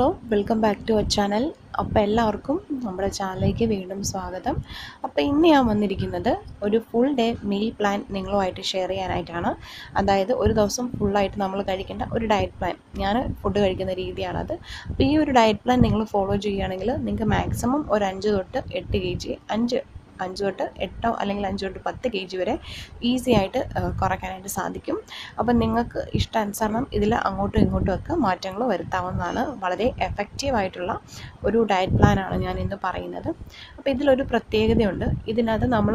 hello welcome back to our channel അപ്പോൾ എല്ലാവർക്കും നമ്മുടെ ചാനലിലേക്ക് വീണ്ടും സ്വാഗതം അപ്പോൾ ഇന്ന് ഞാൻ വന്നിരിക്കുന്നത് ഒരു ഫുൾ ഡേ മീൽ പ്ലാൻ നിങ്ങളുമായിട്ട് ഷെയർ ചെയ്യാനായിട്ടാണ് അതായത് ഒരു ദിവസം ഫുള്ളായിട്ട് നമ്മൾ കഴിക്കേണ്ട ഒരു ഡയറ്റ് പ്ലാൻ ഞാൻ ഫുഡ് കഴിക്കുന്ന രീതിയാണത് അപ്പോൾ ഈ ഒരു ഡയറ്റ് പ്ലാൻ നിങ്ങൾ ഫോളോ ചെയ്യുകയാണെങ്കിൽ നിങ്ങൾക്ക് മാക്സിമം ഒരു അഞ്ച് തൊട്ട് എട്ട് കെ ജി അഞ്ച് അഞ്ച് തൊട്ട് എട്ടോ അല്ലെങ്കിൽ അഞ്ച് തൊട്ട് പത്ത് കെ ജി വരെ ഈസി ആയിട്ട് ആ, കുറയ്ക്കാനായിട്ട് സാധിക്കും അപ്പം നിങ്ങൾക്ക് ഇഷ്ടാനുസരണം ഇതിൽ അങ്ങോട്ടും ഇങ്ങോട്ടും ഒക്കെ മാറ്റങ്ങൾ വരുത്താവുന്നതാണ് വളരെ എഫക്റ്റീവ് ആയിട്ടുള്ള ഒരു ഡയറ്റ് പ്ലാനാണ് ഞാൻ ഇന്ന് പറയുന്നത് അപ്പോൾ ഇതിലൊരു പ്രത്യേകതയുണ്ട് ഇതിനകത്ത് നമ്മൾ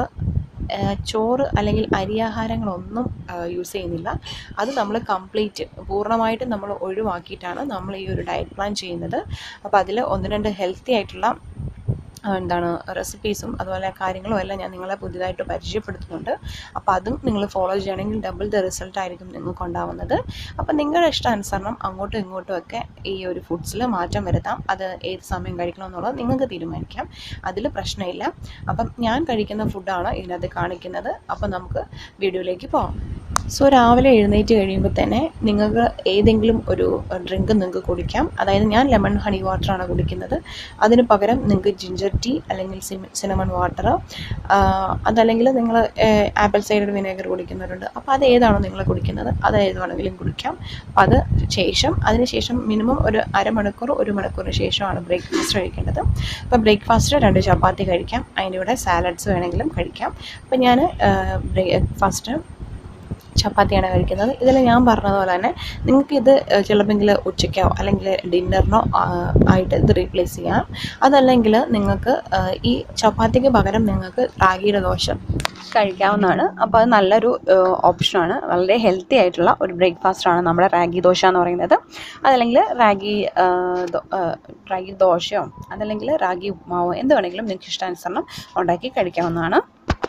ചോറ് അല്ലെങ്കിൽ അരിയാഹാരങ്ങളൊന്നും യൂസ് ചെയ്യുന്നില്ല അത് നമ്മൾ കംപ്ലീറ്റ് പൂർണ്ണമായിട്ടും നമ്മൾ ഒഴിവാക്കിയിട്ടാണ് നമ്മൾ ഈ ഒരു ഡയറ്റ് പ്ലാൻ ചെയ്യുന്നത് അപ്പോൾ അതിൽ ഒന്ന് രണ്ട് ഹെൽത്തി ആയിട്ടുള്ള ആ, എന്താണ് റെസിപ്പീസും അതുപോലെ കാര്യങ്ങളും എല്ലാം ഞാൻ നിങ്ങളെ പുതിയതായിട്ട് പരിചയപ്പെടുത്തുന്നുണ്ട് അപ്പോൾ അതും നിങ്ങൾ ഫോളോ ചെയ്യുകയാണെങ്കിൽ ഡബിൾ ദ റിസൾട്ട് ആയിരിക്കും നിങ്ങൾക്ക് ഉണ്ടാവുന്നത് അപ്പോൾ നിങ്ങളുടെ ഇഷ്ടാനുസരണം അങ്ങോട്ടും ഇങ്ങോട്ടും ഒക്കെ ഈ ഒരു ഫുഡ്സിൽ മാറ്റം വരുത്താം അത് ഏത് സമയം കഴിക്കണം എന്നുള്ളത് നിങ്ങൾക്ക് തീരുമാനിക്കാം അതിൽ പ്രശ്നമില്ല അപ്പം ഞാൻ കഴിക്കുന്ന ഫുഡാണ് ഇതിനകത്ത് കാണിക്കുന്നത് അപ്പോൾ നമുക്ക് വീഡിയോയിലേക്ക് പോകാം സോ രാവിലെ എഴുന്നേറ്റ് കഴിയുമ്പോൾ തന്നെ നിങ്ങൾക്ക് ഏതെങ്കിലും ഒരു ഡ്രിങ്ക് നിങ്ങൾക്ക് കുടിക്കാം അതായത് ഞാൻ ലെമൺ ഹണി വാട്ടറാണ് കുടിക്കുന്നത് അതിന് പകരം നിങ്ങൾക്ക് ജിഞ്ചർ ടീ അല്ലെങ്കിൽ സിനമൺ വാട്ടർ അതല്ലെങ്കിൽ നിങ്ങൾ ആപ്പിൾ സൈഡർ വിനേഗർ കുടിക്കുന്നവരുണ്ട് അപ്പോൾ അത് ഏതാണോ നിങ്ങൾ കുടിക്കുന്നത് അത് ഏത് വേണമെങ്കിലും കുടിക്കാം അപ്പോൾ അത് ശേഷം അതിന് ശേഷം മിനിമം ഒരു അരമണിക്കൂർ ഒരു മണിക്കൂറിന് ശേഷമാണ് ബ്രേക്ക്ഫാസ്റ്റ് കഴിക്കേണ്ടത് അപ്പോൾ ബ്രേക്ക്ഫാസ്റ്റ് രണ്ട് ചപ്പാത്തി കഴിക്കാം അതിൻ്റെ കൂടെ സാലഡ്സ് വേണമെങ്കിലും കഴിക്കാം അപ്പോൾ ഞാൻ ബ്രേക്ക്ഫാസ്റ്റ് ചപ്പാത്തിയാണ് കഴിക്കുന്നത് ഇതിൽ ഞാൻ പറഞ്ഞതുപോലെ തന്നെ നിങ്ങൾക്ക് ഇത് ചിലപ്പോൾ ഉച്ചയ്ക്കോ അല്ലെങ്കിൽ ഡിന്നറിനോ ആയിട്ട് ഇത് റീപ്ലേസ് ചെയ്യാം അതല്ലെങ്കിൽ നിങ്ങൾക്ക് ആ, ഈ ചപ്പാത്തിക്ക് പകരം നിങ്ങൾക്ക് റാഗിയുടെ ദോശ കഴിക്കാവുന്നതാണ് അപ്പോൾ അത് നല്ലൊരു ഓപ്ഷനാണ് വളരെ ഹെൽത്തി ആയിട്ടുള്ള ഒരു ബ്രേക്ക്ഫാസ്റ്റാണ് നമ്മുടെ റാഗി ദോശ എന്ന് പറയുന്നത് അതല്ലെങ്കിൽ റാഗി ആ, ദോ- ആ, റാഗി ദോശയോ അതല്ലെങ്കിൽ റാഗി ഉപ്മാവോ എന്ത് വേണമെങ്കിലും നിങ്ങൾക്ക് ഇഷ്ടാനുസരണം ഉണ്ടാക്കി കഴിക്കാവുന്നതാണ്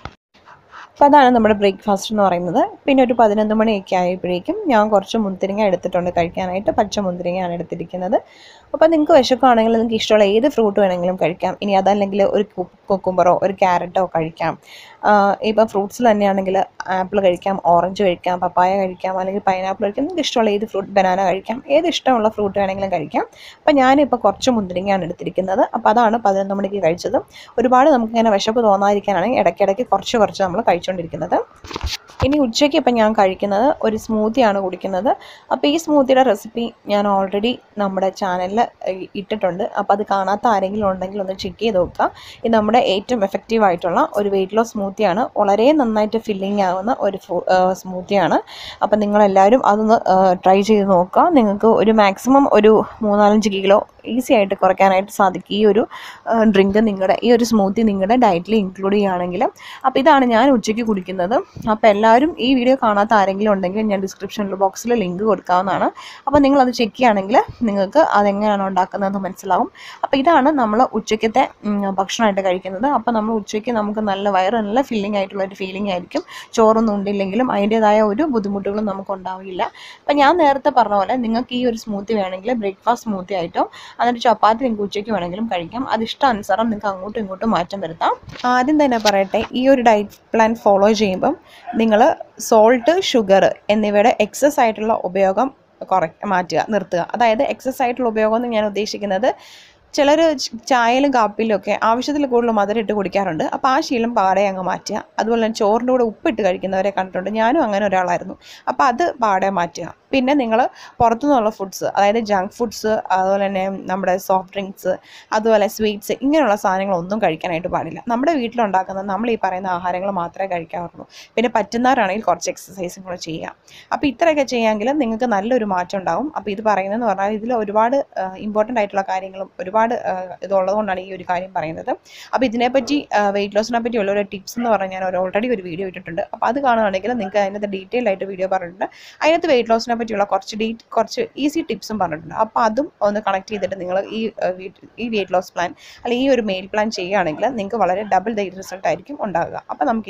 അപ്പോൾ അതാണ് നമ്മുടെ ബ്രേക്ക്ഫാസ്റ്റ് എന്ന് പറയുന്നത് പിന്നെ ഒരു പതിനൊന്ന് മണിയൊക്കെ ആയപ്പോഴേക്കും ഞാൻ കുറച്ച് മുന്തിരിങ്ങ എടുത്തിട്ടുണ്ട് കഴിക്കാനായിട്ട് പച്ച മുന്തിരിങ്ങയാണ് എടുത്തിരിക്കുന്നത് അപ്പോൾ നിങ്ങൾക്ക് വിശക്കുകയാണെങ്കിൽ നിങ്ങൾക്ക് ഇഷ്ടമുള്ള ഏത് ഫ്രൂട്ട് വേണമെങ്കിലും കഴിക്കാം ഇനി അതല്ലെങ്കിൽ ഒരു കുക്കുംബറോ ഒരു ക്യാരറ്റോ കഴിക്കാം ഇപ്പോൾ ഫ്രൂട്ട്സിൽ തന്നെയാണെങ്കിൽ ആപ്പിൾ കഴിക്കാം ഓറഞ്ച് കഴിക്കാം പപ്പായ കഴിക്കാം അല്ലെങ്കിൽ പൈനാപ്പിൾ കഴിക്കാം നിങ്ങൾക്ക് ഇഷ്ടമുള്ള ഏത് ഫ്രൂട്ട് ബനാന കഴിക്കാം ഏത് ഇഷ്ടമുള്ള ഫ്രൂട്ട് വേണമെങ്കിലും കഴിക്കാം അപ്പോൾ ഞാനിപ്പോൾ കുറച്ച് മുന്തിരിങ്ങയാണ് എടുത്തിരിക്കുന്നത് അപ്പോൾ അതാണ് പതിനൊന്ന് മണിക്ക് കഴിച്ചത് ഒരുപാട് നമുക്കിങ്ങനെ വിശപ്പ് തോന്നാതിരിക്കാനാണ് ഇടയ്ക്കിടയ്ക്ക് കുറച്ച് കുറച്ച് നമ്മൾ കഴിച്ചുകൊണ്ടിരിക്കുന്നത് ഇനി ഉച്ചയ്ക്ക് ഇപ്പം ഞാൻ കഴിക്കുന്നത് ഒരു സ്മൂത്തിയാണ് കുടിക്കുന്നത് അപ്പോൾ ഈ സ്മൂത്തിയുടെ റെസിപ്പി ഞാൻ ഓൾറെഡി നമ്മുടെ ചാനലിൽ ഇട്ടിട്ടുണ്ട് അപ്പോൾ അത് കാണാത്ത ആരെങ്കിലും ഉണ്ടെങ്കിൽ ഒന്ന് ചെക്ക് ചെയ്ത് നോക്കുക ഇത് നമ്മുടെ ഏറ്റവും എഫക്റ്റീവ് ആയിട്ടുള്ള ഒരു വെയിറ്റ് ലോസ് സ്മൂത്തിയാണ് വളരെ നന്നായിട്ട് ഫില്ലിംഗ് ആവുന്ന ഒരു സ്മൂത്തിയാണ് അപ്പോൾ നിങ്ങളെല്ലാവരും അതൊന്ന് ട്രൈ ചെയ്ത് നോക്കുക നിങ്ങൾക്ക് ഒരു മാക്സിമം ഒരു മൂന്നാലഞ്ച് കിലോ ഈസി ആയിട്ട് കുറയ്ക്കാനായിട്ട് സാധിക്കും ഈ ഒരു ഡ്രിങ്ക് നിങ്ങളുടെ ഈ ഒരു സ്മൂത്തി നിങ്ങളുടെ ഡയറ്റിൽ ഇൻക്ലൂഡ് ചെയ്യുകയാണെങ്കിൽ അപ്പോൾ ഇതാണ് ഞാൻ ഉച്ചയ്ക്ക് കുടിക്കുന്നത് അപ്പോൾ എല്ലാവരും ഈ വീഡിയോ കാണാത്ത ആരെങ്കിലും ഉണ്ടെങ്കിൽ ഞാൻ ഡിസ്ക്രിപ്ഷനിൽ ബോക്സിൽ ലിങ്ക് കൊടുക്കാവുന്നതാണ് അപ്പോൾ നിങ്ങളത് ചെക്ക് ചെയ്യുകയാണെങ്കിൽ നിങ്ങൾക്ക് അതെങ്ങനെയാണ് ഉണ്ടാക്കുന്നതെന്ന് മനസ്സിലാവും അപ്പോൾ ഇതാണ് നമ്മൾ ഉച്ചയ്ക്കത്തെ ഉം, ഭക്ഷണമായിട്ട് കഴിക്കുന്നത് അപ്പോൾ നമ്മൾ ഉച്ചയ്ക്ക് നമുക്ക് നല്ല വയറ് നല്ല ഫില്ലിംഗ് ആയിട്ടുള്ള ഒരു ഫീലിംഗ് ആയിരിക്കും ചോറൊന്നും ഉണ്ടില്ലെങ്കിലും അതിൻ്റേതായ ഒരു ബുദ്ധിമുട്ടുകളും നമുക്ക് ഉണ്ടാവില്ല അപ്പോൾ ഞാൻ നേരത്തെ പറഞ്ഞ പോലെ നിങ്ങൾക്ക് ഈ ഒരു സ്മൂത്തി വേണമെങ്കിൽ ബ്രേക്ക്ഫാസ്റ്റ് സ്മൂത്തി ആയിട്ടോ എന്നിട്ട് ചപ്പാത്തി നിങ്ങൾക്ക് ഉച്ചയ്ക്ക് വേണമെങ്കിലും കഴിക്കാം അത് ഇഷ്ടാനുസരണം നിങ്ങൾക്ക് അങ്ങോട്ടും ഇങ്ങോട്ടും മാറ്റം വരുത്താം ആദ്യം തന്നെ പറയട്ടെ ഈ ഒരു ഡയറ്റ് പ്ലാൻ ഫോളോ ചെയ്യുമ്പം നിങ്ങൾ സോൾട്ട് ഷുഗർ എന്നിവയുടെ എക്സസ് ആയിട്ടുള്ള ഉപയോഗം കുറ മാറ്റുക നിർത്തുക അതായത് എക്സസ് ആയിട്ടുള്ള ഉപയോഗം എന്ന് ഞാൻ ഉദ്ദേശിക്കുന്നത് ചിലർ ചായയിലും കാപ്പിയിലും ഒക്കെ ആവശ്യത്തിൽ കൂടുതൽ മധുരം ഇട്ട് കുടിക്കാറുണ്ട് അപ്പോൾ ആ ശീലം പാടെ അങ്ങ് മാറ്റുക അതുപോലെ തന്നെ ചോറിൻ്റെ കൂടെ ഉപ്പിട്ട് കഴിക്കുന്നവരെ കണ്ടിട്ടുണ്ട് ഞാനും അങ്ങനെ ഒരാളായിരുന്നു അപ്പോൾ അത് പാടെ മാറ്റുക പിന്നെ നിങ്ങൾ പുറത്തുനിന്നുള്ള ഫുഡ്സ് അതായത് ജങ്ക് ഫുഡ്സ് അതുപോലെ തന്നെ നമ്മുടെ സോഫ്റ്റ് ഡ്രിങ്ക്സ് അതുപോലെ സ്വീറ്റ്സ് ഇങ്ങനെയുള്ള സാധനങ്ങളൊന്നും കഴിക്കാനായിട്ട് പാടില്ല നമ്മുടെ വീട്ടിലുണ്ടാക്കുന്ന നമ്മൾ ഈ പറയുന്ന ആഹാരങ്ങൾ മാത്രമേ കഴിക്കാറുള്ളൂ പിന്നെ പറ്റുന്നവരാണെങ്കിൽ കുറച്ച് എക്സസൈസും കൂടെ ചെയ്യുക അപ്പോൾ ഇത്രയൊക്കെ ചെയ്യാമെങ്കിൽ നിങ്ങൾക്ക് നല്ലൊരു മാറ്റം ഉണ്ടാവും അപ്പോൾ ഇത് പറയുന്നതെന്ന് പറഞ്ഞാൽ ഇതിൽ ഒരുപാട് ഇമ്പോർട്ടൻ്റ് ആയിട്ടുള്ള കാര്യങ്ങളും ഒരുപാട് ആ, ഇതുള്ളത് കൊണ്ടാണ് ഈ ഒരു കാര്യം പറയുന്നത് അപ്പോൾ ഇതിനെപ്പറ്റി വെയിറ്റ് ലോസിനെ പറ്റിയുള്ള ഒരു ടിപ്സ് എന്ന് പറഞ്ഞാൽ ഞാൻ ഒരു ഓൾറെഡി ഒരു വീഡിയോ ഇട്ടിട്ടുണ്ട് അപ്പോൾ അത് കാണുകയാണെങ്കിൽ നിങ്ങൾക്ക് അതിനകത്ത് ഡീറ്റെയിൽ ആയിട്ട് വീഡിയോ പറഞ്ഞിട്ടുണ്ട് അതിനകത്ത് വെയിറ്റ് ലോസിനെ പറ്റിയുള്ള കുറച്ച് ഡീ കുറച്ച് ഈസി ടിപ്സും പറഞ്ഞിട്ടുണ്ട് അപ്പോൾ അതും ഒന്ന് കണക്ട് ചെയ്തിട്ട് നിങ്ങൾ ഈ ആ, വീട്ട് ഈ വെയിറ്റ് ലോസ് പ്ലാൻ അല്ലെങ്കിൽ ഈ ഒരു മെയിൽ പ്ലാൻ ചെയ്യുകയാണെങ്കിൽ നിങ്ങൾക്ക് വളരെ ഡബിൾ ദ റിസൾട്ട് ആയിരിക്കും ഉണ്ടാകുക അപ്പോൾ നമുക്കിനി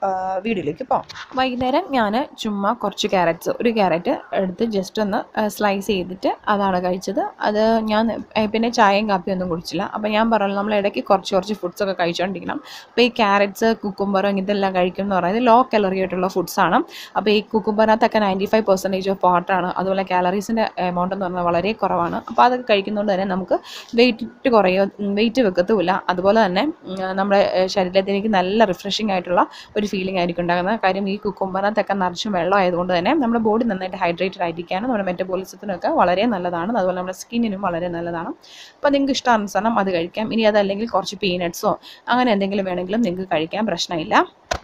വീഡിയോയിലേക്ക് പോകാം വൈകുന്നേരം ഞാൻ ചുമ്മാ കുറച്ച് ക്യാരറ്റ്സ് ഒരു ക്യാരറ്റ് എടുത്ത് ജസ്റ്റ് ഒന്ന് സ്ലൈസ് ചെയ്തിട്ട് അതാണ് കഴിച്ചത് അത് ഞാൻ ഏ, പിന്നെ ചായയും കാപ്പിയും ഒന്നും കുടിച്ചില്ല അപ്പോൾ ഞാൻ പറഞ്ഞു നമ്മൾ ഇടയ്ക്ക് കുറച്ച് കുറച്ച് ഫുഡ്സ് ഒക്കെ കഴിച്ചുകൊണ്ടിരിക്കണം അപ്പോൾ ഈ ക്യാരറ്റ്സ് കുക്കുംബർ ഇതെല്ലാം കഴിക്കും എന്ന് പറയുന്നത് ലോ കലറി ആയിട്ടുള്ള ഫുഡ്സാണ് അപ്പോൾ ഈ കുക്കുംബറിനകത്തൊക്കെ നയൻറ്റി ഫൈവ് പെർസെൻറ്റേജ് ഓഫ് വാട്ടറാണ് അതുപോലെ കാലറീസിൻ്റെ എമൗണ്ട് എന്ന് പറഞ്ഞാൽ വളരെ കുറവാണ് അപ്പോൾ അതൊക്കെ കഴിക്കുന്നതുകൊണ്ട് തന്നെ നമുക്ക് വെയിറ്റ് കുറയോ വെയിറ്റ് വെക്കത്തുമില്ല അതുപോലെ തന്നെ ഉം, നമ്മുടെ ഏഹ്, ശരീരത്തിലേക്ക് നല്ല റിഫ്രഷിംഗ് ആയിട്ടുള്ള ഒരു ഫീലിംഗ് ആയിരിക്കും ഉണ്ടാകുന്നത് കാര്യം ഈ കുക്കുംബറിനകത്തൊക്കെ നിറച്ചും വെള്ളം ആയതുകൊണ്ട് തന്നെ നമ്മുടെ ബോഡി നന്നായിട്ട് ഹൈഡ്രേറ്റഡ് ആയിരിക്കാനും നമ്മുടെ മെറ്റബോളിസത്തിനൊക്കെ വളരെ നല്ലതാണ് അതുപോലെ നമ്മുടെ സ്കിന്നിനും വളരെ നല്ലതാണ് അപ്പോൾ നിങ്ങൾക്ക് ഇഷ്ടാനുസരണം അത് കഴിക്കാം ഇനി അതല്ലെങ്കിൽ കുറച്ച് പീനട്ട്സോ അങ്ങനെ എന്തെങ്കിലും വേണമെങ്കിലും നിങ്ങൾക്ക് കഴിക്കാൻ പ്രശ്നമില്ല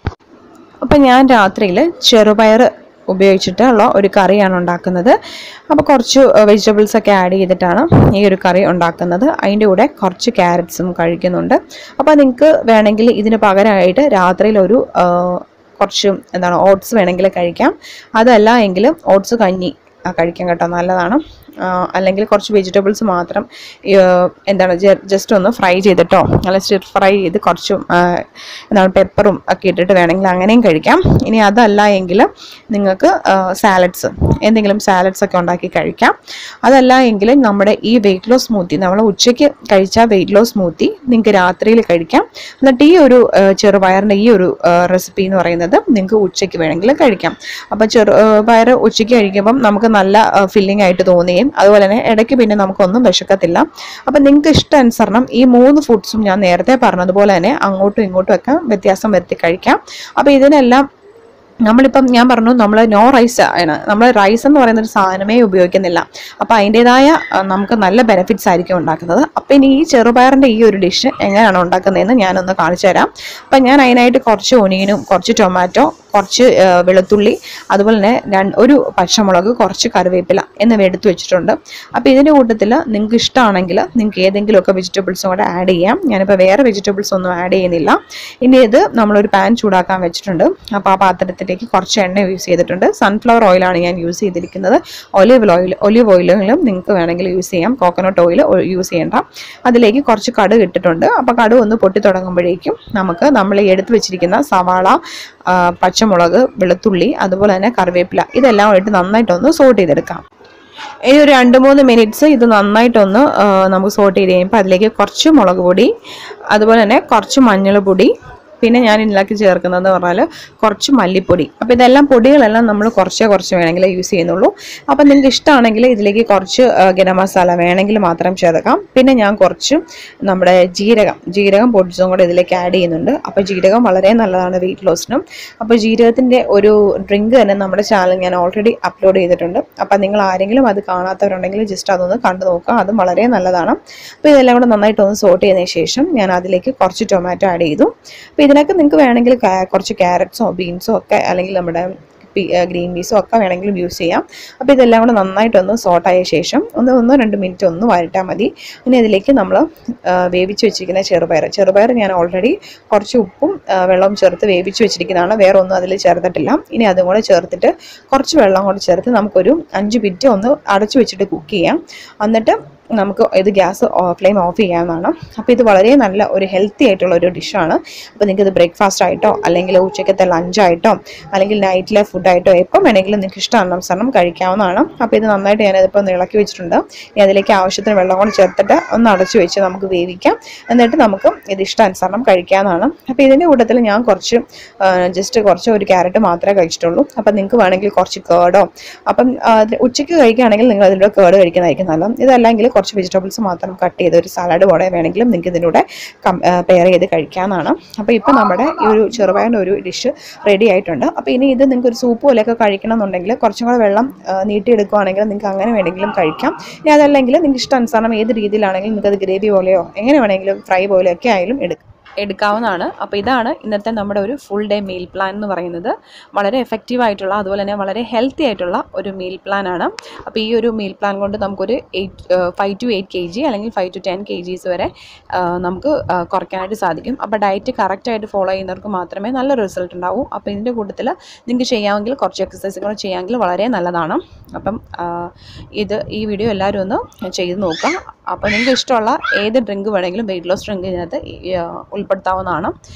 അപ്പം ഞാൻ രാത്രിയിൽ ചെറുപയർ ഉപയോഗിച്ചിട്ടുള്ള ഒരു കറിയാണ് ഉണ്ടാക്കുന്നത് അപ്പോൾ കുറച്ച് വെജിറ്റബിൾസ് ഒക്കെ ആഡ് ചെയ്തിട്ടാണ് ഈ ഒരു കറി ഉണ്ടാക്കുന്നത് അതിൻ്റെ കൂടെ കുറച്ച് ക്യാരറ്റ്സും കഴിക്കുന്നുണ്ട് അപ്പോൾ നിങ്ങൾക്ക് വേണമെങ്കിൽ ഇതിന് പകരമായിട്ട് രാത്രിയിൽ ഒരു ആ, കുറച്ച് എന്താണ് ഓട്സ് വേണമെങ്കിൽ കഴിക്കാം അതല്ല എങ്കിലും ഓട്സ് കഞ്ഞി ആ, കഴിക്കാം കേട്ടോ നല്ലതാണ് ആ, അല്ലെങ്കിൽ കുറച്ച് വെജിറ്റബിൾസ് മാത്രം ഈ, ആ, എന്താണ് ജസ്റ്റ് ഒന്ന് ഫ്രൈ ചെയ്തിട്ടോ നല്ല സ്റ്റിർ ഫ്രൈ ചെയ്ത് കുറച്ച് ആ, എന്താണ് പെപ്പറും ഒക്കെ ഇട്ടിട്ട് വേണമെങ്കിൽ അങ്ങനെയും കഴിക്കാം ഇനി അതല്ല എങ്കിൽ നിങ്ങൾക്ക് സാലഡ്സ് എന്തെങ്കിലും സാലഡ്സ് ഒക്കെ ഉണ്ടാക്കി കഴിക്കാം അതല്ല എങ്കിൽ നമ്മുടെ ഈ വെയിറ്റ് ലോസ് സ്മൂത്തി നമ്മൾ ഉച്ചയ്ക്ക് കഴിച്ച വെയിറ്റ് ലോസ് സ്മൂത്തി നിങ്ങൾക്ക് രാത്രിയിൽ കഴിക്കാം എന്നിട്ട് ഈ ഒരു ആ, ചെറുപയറിൻ്റെ ഈ ഒരു റെസിപ്പി എന്ന് പറയുന്നത് നിങ്ങൾക്ക് ഉച്ചയ്ക്ക് വേണമെങ്കിൽ കഴിക്കാം അപ്പോൾ ചെറു ആ, പയർ ഉച്ചയ്ക്ക് കഴിക്കുമ്പം നമുക്ക് നല്ല ഫില്ലിംഗ് ആയിട്ട് തോന്നുകയും അതുപോലെ തന്നെ ഇടയ്ക്ക് പിന്നെ നമുക്കൊന്നും വിശക്കത്തില്ല അപ്പം നിങ്ങൾക്ക് ഇഷ്ടാനുസരണം ഈ മൂന്ന് ഫുഡ്സും ഞാൻ നേരത്തെ പറഞ്ഞതുപോലെ തന്നെ അങ്ങോട്ടും ഇങ്ങോട്ടും ഒക്കെ വ്യത്യാസം വരുത്തി കഴിക്കാം അപ്പോൾ ഇതിനെല്ലാം നമ്മളിപ്പം ഞാൻ പറഞ്ഞു നമ്മൾ നോ റൈസ് ആണ് നമ്മൾ റൈസ് എന്ന് പറയുന്ന ഒരു സാധനമേ ഉപയോഗിക്കുന്നില്ല അപ്പോൾ അതിൻ്റെതായ ആ, നമുക്ക് നല്ല ബെനിഫിറ്റ്സ് ആയിരിക്കും ഉണ്ടാക്കുന്നത് അപ്പോൾ ഇനി ഈ ചെറുപയറിൻ്റെ ഈ ഒരു ഡിഷ് എങ്ങനെയാണ് ഉണ്ടാക്കുന്നതെന്ന് ഞാനൊന്ന് കാണിച്ചു തരാം അപ്പം ഞാൻ അതിനായിട്ട് കുറച്ച് ഒനിയനും കുറച്ച് ടൊമാറ്റോ കുറച്ച് ആ, വെളുത്തുള്ളി അതുപോലെ തന്നെ രണ്ട് ഒരു പച്ചമുളക് കുറച്ച് കറിവേപ്പില എന്നിവ എടുത്തു വെച്ചിട്ടുണ്ട് അപ്പോൾ ഇതിൻ്റെ കൂട്ടത്തിൽ നിങ്ങൾക്ക് ഇഷ്ടമാണെങ്കിൽ നിങ്ങൾക്ക് ഏതെങ്കിലുമൊക്കെ വെജിറ്റബിൾസും കൂടെ ആഡ് ചെയ്യാം ഞാനിപ്പോൾ വേറെ വെജിറ്റബിൾസ് ഒന്നും ആഡ് ചെയ്യുന്നില്ല ഇനി ഇത് നമ്മളൊരു പാൻ ചൂടാക്കാൻ വെച്ചിട്ടുണ്ട് അപ്പോൾ ആ പാത്രത്തിലേക്ക് കുറച്ച് എണ്ണ യൂസ് ചെയ്തിട്ടുണ്ട് സൺഫ്ലവർ ഓയിലാണ് ഞാൻ യൂസ് ചെയ്തിരിക്കുന്നത് ഒലിവ് ഓയിൽ ഒലിവ് ഓയിലും നിങ്ങൾക്ക് വേണമെങ്കിൽ യൂസ് ചെയ്യാം കോക്കനട്ട് ഓയിൽ യൂസ് ചെയ്യേണ്ട അതിലേക്ക് കുറച്ച് കടുക് ഇട്ടിട്ടുണ്ട് അപ്പോൾ കടുക് ഒന്ന് പൊട്ടി തുടങ്ങുമ്പോഴേക്കും നമുക്ക് നമ്മൾ ഈ എടുത്തു വെച്ചിരിക്കുന്ന സവാള ആ, പച്ചമുളക് വെളുത്തുള്ളി അതുപോലെ തന്നെ കറിവേപ്പില ഇതെല്ലാം ഇട്ട് നന്നായിട്ടൊന്ന് സോട്ട് ചെയ്തെടുക്കാം ഇനി ഒരു രണ്ട് മൂന്ന് മിനിറ്റ്സ് ഇത് നന്നായിട്ടൊന്ന് ആ, നമുക്ക് സോട്ട് ചെയ്ത് കഴിയുമ്പോൾ അതിലേക്ക് കുറച്ച് മുളക് പൊടി അതുപോലെ തന്നെ കുറച്ച് മഞ്ഞൾ പൊടി പിന്നെ ഞാൻ ഇതിലേക്ക് ചേർക്കുന്നത് പറഞ്ഞാൽ കുറച്ച് മല്ലിപ്പൊടി അപ്പോൾ ഇതെല്ലാം പൊടികളെല്ലാം നമ്മൾ കുറച്ചേ കുറച്ച് വേണമെങ്കിൽ യൂസ് ചെയ്യുന്നുള്ളൂ അപ്പോൾ നിങ്ങൾക്ക് ഇഷ്ടമാണെങ്കിൽ ഇതിലേക്ക് കുറച്ച് ആ, ഗരം മസാല വേണമെങ്കിൽ മാത്രം ചേർക്കാം പിന്നെ ഞാൻ കുറച്ച് നമ്മുടെ ജീരകം ജീരകം പൊടിച്ചതും കൂടെ ഇതിലേക്ക് ആഡ് ചെയ്യുന്നുണ്ട് അപ്പോൾ ജീരകം വളരെ നല്ലതാണ് വെയിറ്റ് ലോസിനും അപ്പോൾ ജീരകത്തിൻ്റെ ഒരു ഡ്രിങ്ക് തന്നെ നമ്മുടെ ചാനൽ ഞാൻ ഓൾറെഡി അപ്ലോഡ് ചെയ്തിട്ടുണ്ട് അപ്പോൾ നിങ്ങൾ ആരെങ്കിലും അത് കാണാത്തവരുണ്ടെങ്കിൽ ജസ്റ്റ് അതൊന്ന് കണ്ടു നോക്കുക അതും വളരെ നല്ലതാണ് അപ്പോൾ ഇതെല്ലാം കൂടെ നന്നായിട്ട് ഒന്ന് സോട്ട് ചെയ്തതിന് ശേഷം ഞാൻ അതിലേക്ക് കുറച്ച് ടൊമാറ്റോ ആഡ് ചെയ്തു അപ്പോൾ ഇതിനൊക്കെ നിങ്ങൾക്ക് വേണമെങ്കിൽ കാ- കുറച്ച് ക്യാരറ്റ്സോ ബീൻസോ ഒക്കെ അല്ലെങ്കിൽ നമ്മുടെ ഗ്രീൻ പീസോ ഒക്കെ വേണമെങ്കിലും യൂസ് ചെയ്യാം അപ്പോൾ ഇതെല്ലാം കൂടെ നന്നായിട്ടൊന്ന് സോട്ടായ ശേഷം ഒന്ന് ഒന്നോ രണ്ട് മിനിറ്റ് ഒന്ന് വരട്ടാൽ മതി ഇനി അതിലേക്ക് നമ്മൾ വേവിച്ച് വെച്ചിരിക്കുന്ന ചെറുപയർ ചെറുപയർ ഞാൻ ഓൾറെഡി കുറച്ച് ഉപ്പും ആ, വെള്ളവും ചേർത്ത് വേവിച്ച് വെച്ചിരിക്കുന്നതാണ് വേറെ ഒന്നും അതിൽ ചേർത്തിട്ടില്ല ഇനി അതും കൂടെ ചേർത്തിട്ട് കുറച്ച് വെള്ളം കൂടെ ചേർത്ത് നമുക്കൊരു അഞ്ച് മിനിറ്റ് ഒന്ന് അടച്ചു വെച്ചിട്ട് കുക്ക് ചെയ്യാം എന്നിട്ട് നമുക്ക് ഇത് ഗ്യാസ് ഫ്ലെയിം ഓഫ് ചെയ്യാവുന്നതാണ് അപ്പോൾ ഇത് വളരെ നല്ല ഒരു ഹെൽത്തി ആയിട്ടുള്ള ഒരു ഡിഷാണ് അപ്പോൾ നിങ്ങൾക്ക് ഇത് ബ്രേക്ക്ഫാസ്റ്റ് ആയിട്ടോ അല്ലെങ്കിൽ ഉച്ചക്കത്തെ ലഞ്ചായിട്ടോ അല്ലെങ്കിൽ നൈറ്റിലെ ഫുഡായിട്ടോ എപ്പം വേണമെങ്കിലും നിങ്ങൾക്ക് ഇഷ്ടാനുസരണം കഴിക്കാവുന്നതാണ് അപ്പോൾ ഇത് നന്നായിട്ട് ഞാനതിപ്പോൾ ഒന്ന് ഇളക്കി വെച്ചിട്ടുണ്ട് ഇനി അതിലേക്ക് ആവശ്യത്തിന് വെള്ളം കൂടി ചേർത്തിട്ട് ഒന്ന് അടച്ചു വെച്ച് നമുക്ക് വേവിക്കാം എന്നിട്ട് നമുക്ക് ഇത് ഇഷ്ടാനുസരണം കഴിക്കാവുന്നതാണ് അപ്പോൾ ഇതിൻ്റെ കൂട്ടത്തിൽ ഞാൻ കുറച്ച് ജസ്റ്റ് കുറച്ച് ഒരു ക്യാരറ്റ് മാത്രമേ കഴിച്ചിട്ടുള്ളൂ അപ്പം നിങ്ങൾക്ക് വേണമെങ്കിൽ കുറച്ച് കേടോ അപ്പം ആ, അത് ഉച്ചയ്ക്ക് കഴിക്കുകയാണെങ്കിൽ നിങ്ങൾ അതിലൂടെ കേട് കഴിക്കുന്നതായിരിക്കും നല്ലത് ഇതല്ലെങ്കിൽ കുറച്ച് വെജിറ്റബിൾസ് മാത്രം കട്ട് ചെയ്ത് ഒരു സലാഡ് പോലെ വേണമെങ്കിലും നിങ്ങൾക്ക് ഇതിലൂടെ പെയർ ചെയ്ത് കഴിക്കാവുന്നതാണ് അപ്പോൾ ഇപ്പോൾ നമ്മുടെ ഈ ഒരു ചെറുപയറിൻ്റെ ഒരു ഡിഷ് റെഡി ആയിട്ടുണ്ട് അപ്പോൾ ഇനി ഇത് നിങ്ങൾക്ക് ഒരു സൂപ്പ് പോലെയൊക്കെ കഴിക്കണം എന്നുണ്ടെങ്കിൽ കുറച്ചും കൂടെ വെള്ളം ആ, നീട്ടിയെടുക്കുകയാണെങ്കിൽ നിങ്ങൾക്ക് അങ്ങനെ വേണമെങ്കിലും കഴിക്കാം ഇനി അതല്ലെങ്കിൽ നിങ്ങൾക്ക് ഇഷ്ടാനുസരണം ഏത് രീതിയിലാണെങ്കിലും നിങ്ങൾക്ക് അത് ഗ്രേവി പോലെയോ എങ്ങനെ വേണമെങ്കിലും ഫ്രൈ പോലെയൊക്കെ ആയാലും എടുക്കാം എടുക്കാവുന്നതാണ് അപ്പോൾ ഇതാണ് ഇന്നത്തെ നമ്മുടെ ഒരു ഫുൾ ഡേ മീൽ പ്ലാൻ എന്ന് പറയുന്നത് വളരെ എഫക്റ്റീവ് ആയിട്ടുള്ള അതുപോലെ തന്നെ വളരെ ഹെൽത്തി ആയിട്ടുള്ള ഒരു മീൽ പ്ലാൻ ആണ് അപ്പോൾ ഈ ഒരു മീൽ പ്ലാൻ കൊണ്ട് നമുക്കൊരു eight five to eight K G അല്ലെങ്കിൽ five to ten K Gs വരെ ആ, നമുക്ക് ആ, കുറയ്ക്കാനായിട്ട് സാധിക്കും അപ്പോൾ ഡയറ്റ് കറക്റ്റായിട്ട് ഫോളോ ചെയ്യുന്നവർക്ക് മാത്രമേ നല്ല റിസൾട്ട് ഉണ്ടാവൂ അപ്പോൾ ഇതിൻ്റെ കൂട്ടത്തിൽ നിങ്ങൾക്ക് ചെയ്യാമെങ്കിൽ കുറച്ച് എക്സസൈസ് കൂടെ ചെയ്യാമെങ്കിൽ വളരെ നല്ലതാണ് അപ്പം ആ, ഇത് ഈ വീഡിയോ എല്ലാവരും ഒന്ന് ചെയ്ത് നോക്കുക അപ്പോൾ നിങ്ങൾക്ക് ഇഷ്ടമുള്ള ഏത് ഡ്രിങ്ക് വേണമെങ്കിലും വെയിറ്റ് ലോസ് ഡ്രിങ്ക് ഇതിനകത്ത് ഈ, ആ, ഉൾപ്പെടുത്താവുന്നതാണ്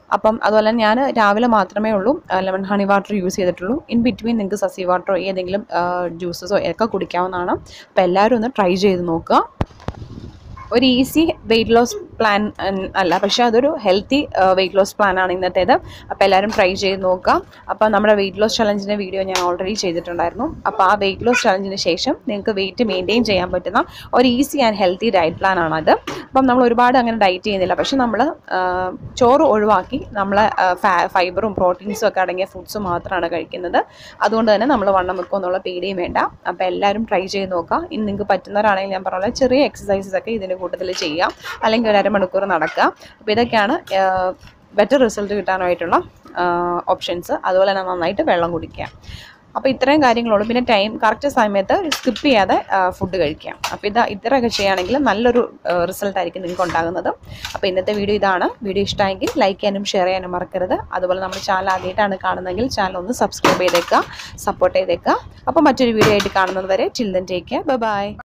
അപ്പം അതുപോലെ ഞാൻ രാവിലെ മാത്രമേ ഉള്ളൂ ലെമൺ ഹണി വാട്ടർ യൂസ് ചെയ്തിട്ടുള്ളൂ ഇൻ ബിറ്റ്വീൻ നിങ്ങൾക്ക് സസി വാട്ടറോ ഏതെങ്കിലും ജ്യൂസസോ ഒക്കെ കുടിക്കാവുന്നതാണ് അപ്പോൾ എല്ലാവരും ഒന്ന് ട്രൈ ചെയ്ത് നോക്കുക ഒരു ഈസി വെയിറ്റ് ലോസ് പ്ലാൻ അല്ല പക്ഷേ അതൊരു ഹെൽത്തി വെയിറ്റ് ലോസ് പ്ലാൻ ആണ് ഇന്നത്തേത് അപ്പോൾ എല്ലാവരും ട്രൈ ചെയ്ത് നോക്കുക അപ്പോൾ നമ്മുടെ വെയിറ്റ് ലോസ് ചലഞ്ചിൻ്റെ വീഡിയോ ഞാൻ ഓൾറെഡി ചെയ്തിട്ടുണ്ടായിരുന്നു അപ്പോൾ ആ വെയിറ്റ് ലോസ് ചലഞ്ചിന് ശേഷം നിങ്ങൾക്ക് വെയിറ്റ് മെയിൻറ്റെയിൻ ചെയ്യാൻ പറ്റുന്ന ഒരു easy and healthy diet plan ആണത് അപ്പം നമ്മൾ ഒരുപാട് അങ്ങനെ ഡയറ്റ് ചെയ്യുന്നില്ല പക്ഷെ നമ്മൾ ചോറ് ഒഴിവാക്കി നമ്മൾ ഫൈബറും പ്രോട്ടീൻസും ഒക്കെ അടങ്ങിയ ഫുഡ്സ് മാത്രമാണ് കഴിക്കുന്നത് അതുകൊണ്ട് തന്നെ നമ്മൾ വണ്ണം വെക്കും എന്നുള്ള പേടിയും വേണ്ട അപ്പോൾ എല്ലാവരും ട്രൈ ചെയ്ത് നോക്കുക ഇനി നിങ്ങൾക്ക് പറ്റുന്നവരാണെങ്കിൽ ഞാൻ പറഞ്ഞ പോലെ ചെറിയ എക്സസൈസസ് ഒക്കെ ഇതിൻ്റെ കൂട്ടത്തിൽ ചെയ്യാം അല്ലെങ്കിൽ ഒരു അരമണിക്കൂർ നടക്കുക അപ്പോൾ ഇതൊക്കെയാണ് ബെറ്റർ റിസൾട്ട് കിട്ടാനായിട്ടുള്ള ഓപ്ഷൻസ് അതുപോലെ തന്നെ നന്നായിട്ട് വെള്ളം കുടിക്കുക അപ്പോൾ ഇത്രയും കാര്യങ്ങളുള്ളൂ പിന്നെ ടൈം കറക്റ്റ് സമയത്ത് സ്കിപ്പ് ചെയ്യാതെ ഫുഡ് കഴിക്കാം അപ്പോൾ ഇത് ഇത്രയൊക്കെ ചെയ്യുകയാണെങ്കിൽ നല്ലൊരു റിസൾട്ട് ആയിരിക്കും നിങ്ങൾക്ക് ഉണ്ടാകുന്നത് അപ്പോൾ ഇന്നത്തെ വീഡിയോ ഇതാണ് വീഡിയോ ഇഷ്ടമായെങ്കിൽ ലൈക്ക് ചെയ്യാനും ഷെയർ ചെയ്യാനും മറക്കരുത് അതുപോലെ നമ്മുടെ ചാനൽ ആദ്യമായിട്ടാണ് കാണുന്നതെങ്കിൽ ചാനൽ ഒന്ന് സബ്സ്ക്രൈബ് ചെയ്തേക്കുക സപ്പോർട്ട് ചെയ്തേക്കുക അപ്പോൾ മറ്റൊരു വീഡിയോ ആയിട്ട് കാണുന്നത് വരെ ചിൽഡ്രൻ ടേക്ക് കെയർ ബൈ